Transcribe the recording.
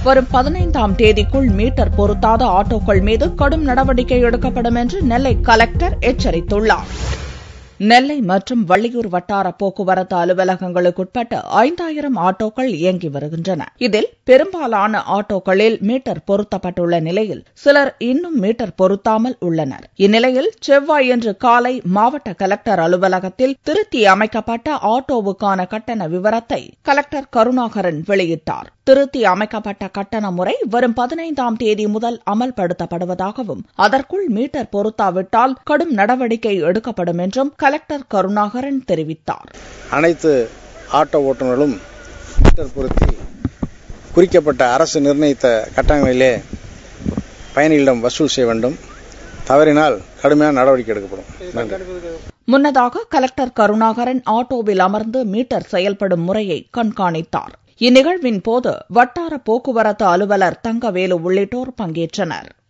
வரும் பதினைந்தாம் தேதிக்குள் மீட்டர் பொருத்தாத ஆட்டோக்கள் மீது கடும் நடவடிக்கை எடுக்கப்படும் என்று நெல்லை கலெக்டர் எச்சரித்துள்ளார் நெல்லை மற்றும் வள்ளியூர் வட்டார போக்குவரத்து அலுவலகங்களுக்குட்பட்ட ஐந்தாயிரம் ஆட்டோக்கள் இயங்கி வருகின்றன இதில் பெரும்பாலான ஆட்டோக்களில் மீட்டர் பொருத்தப்பட்டுள்ள நிலையில் சிலர் இன்னும் மீட்டர் பொருத்தாமல் உள்ளனர் இந்நிலையில் செவ்வாயன்று காலை மாவட்ட கலெக்டர் அலுவலகத்தில் திருத்தி அமைக்கப்பட்ட ஆட்டோவுக்கான கட்டண விவரத்தை கலெக்டர் கருணாகரன் வெளியிட்டார் திருத்தி அமைக்கப்பட்ட கட்டண முறை வரும் பதினைந்தாம் தேதி முதல் அமல்படுத்தப்படுவதாகவும் அதற்குள் மீட்டர் பொருத்தாவிட்டால் கடும் நடவடிக்கை எடுக்கப்படும் என்றும் கலெக்டர் கருணாகரன் தெரிவித்தார் அனைத்து ஆட்டோ ஓட்டுநர்களும் மீட்டர் பொருத்தி குறிக்கப்பட்ட அரசு நிர்ணயித்த கட்டணங்களிலே பயணிகளிடம் வசூல் செய்ய வேண்டும் தவறினால் கடுமையான நடவடிக்கை எடுக்கப்படும் நன்றி முன்னதாக கலெக்டர் கருணாகரன் ஆட்டோவில் அமர்ந்து மீட்டர் செயல்படும் முறையை கண்காணித்தார் இந்நிகழ்வின் போது வட்டார போக்குவரத்து அலுவலர் தங்கவேலு உள்ளிட்டோர் பங்கேற்றனர்